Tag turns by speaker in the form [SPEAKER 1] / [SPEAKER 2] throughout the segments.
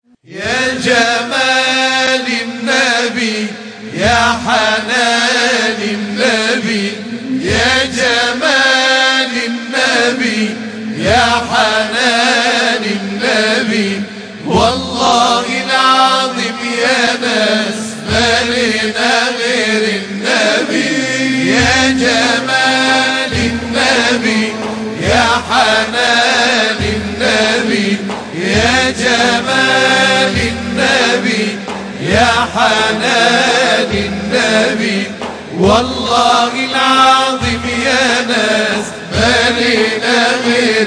[SPEAKER 1] يا جمال النبي يا حنان النبي يا جمال النبي يا حنان النبي والله العظيم يا ناس مالنا غير النبي يا جمال النبي يا حنان النبي يا جمال النبي يا حنان النبي والله العظيم يا ناس مالنا غير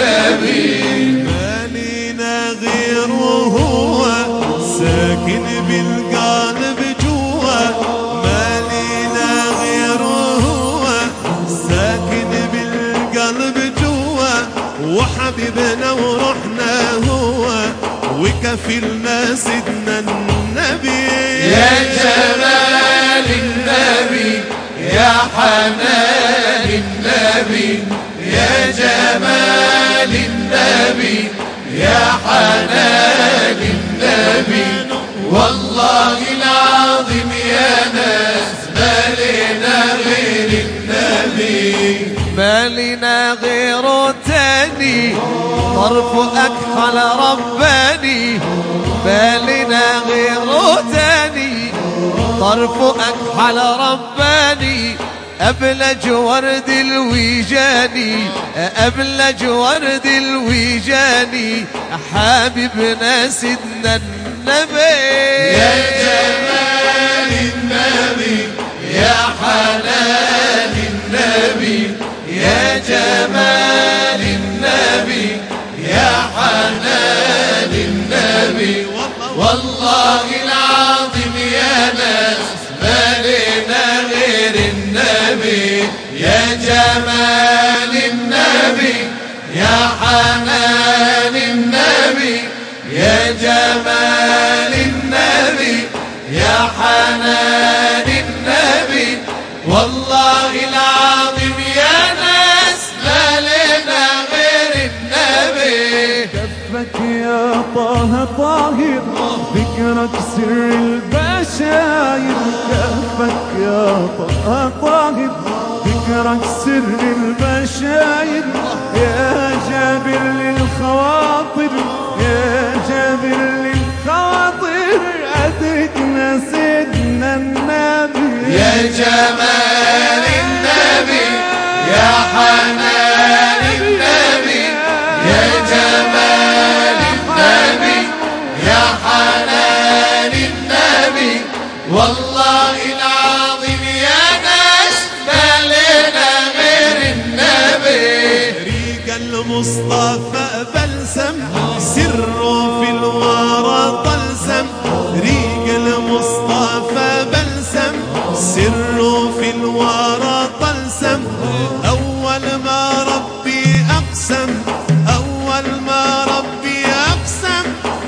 [SPEAKER 1] النبي
[SPEAKER 2] مالينا غيره هو ساكن بالقلب جوا مالينا غيره هو ساكن بالقلب جوا وحبيبنا وروحنا هو وكفلنا سيدنا النبي
[SPEAKER 1] يا جمال النبي يا حنان النبي يا جمال النبي يا حنان النبي والله العظيم يا ناس مالنا غير النبي
[SPEAKER 3] مالنا غير تاني طرف أكحل رباني مالنا غير تاني طرف أكحل رباني أبلج ورد الويجاني أبلج ورد الويجاني حبيبنا سيدنا النبي
[SPEAKER 1] يا جمال النبي يا حنان النبي يا جمال النبي يا حنان النبي والله العظيم يا ناس مالنا غير النبي يا جمال النبي يا حنان النبي يا جمال النبي يا حنان النبي والله العظيم يا ناس ما لنا غير النبي
[SPEAKER 2] كفك يا طه طاهر ذكرك سر البشاير كفك يا طه طاهر ذكرك سر البشاير يا جابر للخواطر يا جابر للخواطر أدركنا سيدنا النبي
[SPEAKER 1] يا جمال النبي يا حنان النبي يا جمال النبي يا حنان النبي والله العظيم يا ناس ما لنا غير النبي
[SPEAKER 2] ريق المصطفى بلسم سره في الورى طلسم ريق المصطفى بلسم سره في الورى طلسم أول ما ربي أقسم أول ما ربي أقسم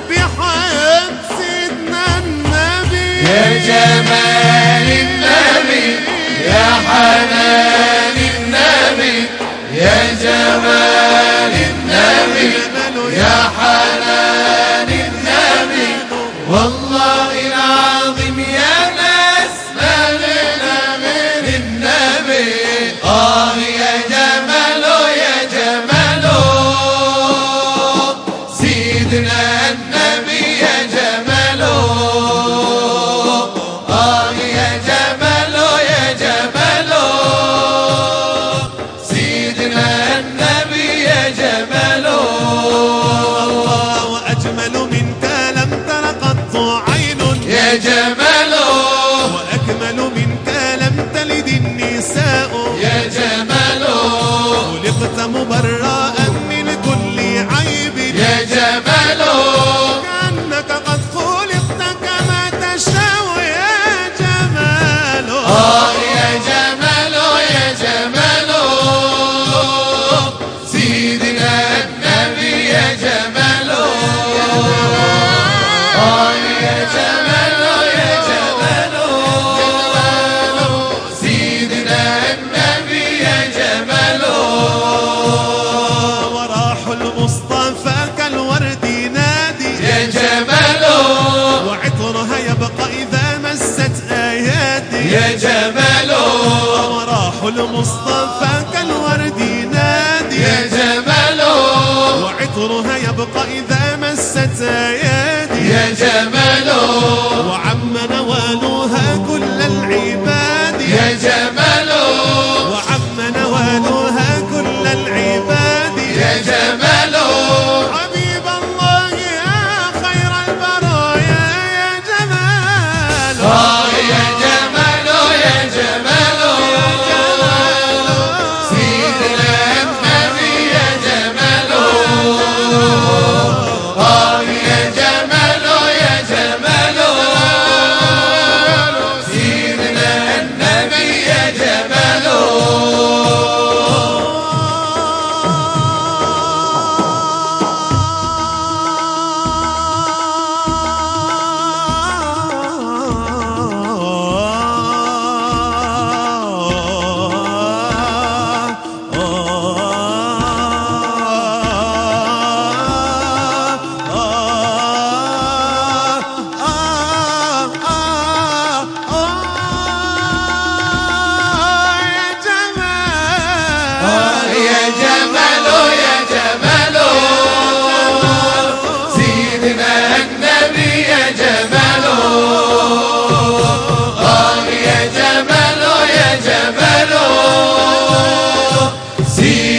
[SPEAKER 2] بحياة سيدنا النبي
[SPEAKER 1] يا جمال النبي يا حنان النبي يا جمال النبي يا حنان النبي والله العظيم يا ناس ما لنا غير النبي آه يا جماله يا جماله سيدنا النبي يا جماله آه يا جماله يا جماله سيدنا النبي يا جماله
[SPEAKER 2] الله وأجمل منك لم تر قط عين
[SPEAKER 1] يا جماله
[SPEAKER 2] وأكمل منك لم تلد النساء
[SPEAKER 1] يا جماله
[SPEAKER 2] خلقت مبرأ من كل عيب
[SPEAKER 1] يا جماله
[SPEAKER 2] المصطفى كالورد ينادي
[SPEAKER 1] يا جماله
[SPEAKER 2] وعطرها يبقى إذا مست يدي
[SPEAKER 1] يا جماله
[SPEAKER 2] وعم نوالها كل العباد
[SPEAKER 1] يا جماله
[SPEAKER 2] وعم نوالها كل العباد
[SPEAKER 1] يا جماله
[SPEAKER 2] حبيب الله يا خير البرايا يا جمال
[SPEAKER 1] آه يا جماله يا جماله سيدنا النبي يا جماله آه يا جماله يا جماله سيدنا النبي يا جماله آه يا جماله يا جماله سيدنا النبي يا جماله آه يا جماله يا جماله سيدنا